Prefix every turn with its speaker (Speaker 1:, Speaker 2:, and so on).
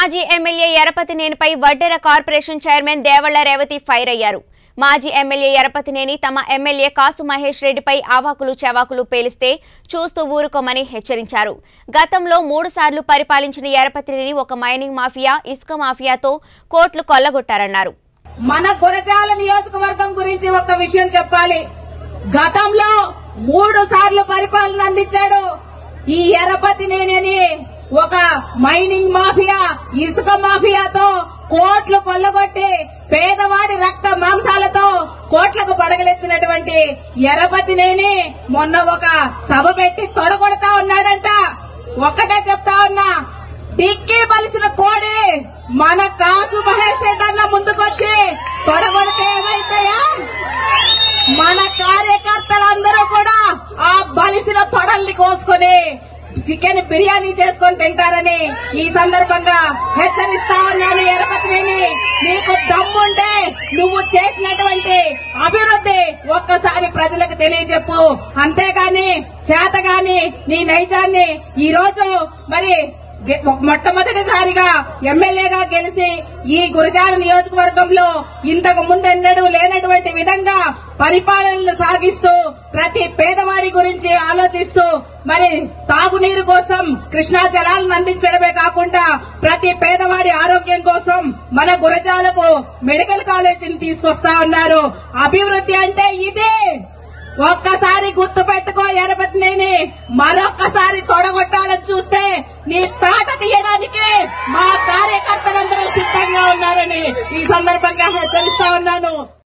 Speaker 1: మాజీ ఎమ్మెల్యే ఎరపతినేనిపై Vaddera corporation chairman Devalla Revathi fire అయ్యారు మాజీ ఎమ్మెల్యే ఎరపతినేని తమ ఎమ్మెల్యే కాసు మహేష్ రెడ్డిపై ఆవాకులు చవాకులు పేలిస్తే చూస్తూ ఊరుకోమని హెచ్చరించారు గతంలో మూడు సార్లు పరిపాలించిన ఎరపతినేని ఒక మైనింగ్ మాఫియా ఇసుక మాఫియాతో కోట్లు కొల్లగొట్టారన్నారు
Speaker 2: మన గురజాల నియోజకవర్గం గురించి ఒక విషయం చెప్పాలి గతంలో మూడు సార్లు పరిపాలన అందించాడు ఈ ఎరపతి నేనని ఒక మైనింగ్ మాఫియా ఇసుక మాఫియాతో కోట్లు కొల్లగొట్టి పేదవాడి రక్త మాంసాలతో కోట్లకు పడగలెత్తినటువంటి ఎరపతి నేని మొన్న ఒక సభ పెట్టి తొడగొడతా ఉన్నాడంట ఒక్కటే చెప్తా ఉన్నా డిక్కీ బలిసిన కోడి మన కాసు మహేష్ రెడ్డి అన్న ముందుకొచ్చి తొడగొడితే ఏమైతాయా మన కార్యకర్తలందరూ కూడా ఆ బలిసిన తొడల్ని కోసుకొని చికెన్ బిర్యానీ చేసుకొని తింటారని ఈ సందర్భంగా హెచ్చరిస్తా ఉన్నాను ఎరపతిని నీకు దమ్ముంటే నువ్వు చేసినటువంటి అభివృద్ధి ఒక్కసారి ప్రజలకు తెలియజెప్పు అంతేగాని చేతగాని నీ నైజాన్ని ఈ రోజు మరి గె- మొట్టమొదటిసారిగా ఎమ్మెల్యేగా గెలిచి ఈ గురజాల నియోజకవర్గంలో ఇంతకు ముందెన్నడూ లేనటువంటి విధంగా పరిపాలనలు సాగిస్తూ ప్రతి పేదవాడి గురించి ఆలోచిస్తూ మరి తాగునీరు కోసం కృష్ణా జలాలను అందించడమే కాకుండా ప్రతి పేదవాడి ఆరోగ్యం కోసం మన గురజాలకు మెడికల్ కాలేజీని తీసుకొస్తా ఉన్నారు అభివృద్ధి అంటే ఇదే ఒక్కసారి గుర్తు పెట్టుకో ఎరపతినేని మరొక్కసారి తొడగొట్టాలని చూస్తే నీ తాట తీయడానికి మా కార్యకర్తలందరూ సిద్ధంగా ఉన్నారని ఈ సందర్భంగా హెచ్చరిస్తా ఉన్నాను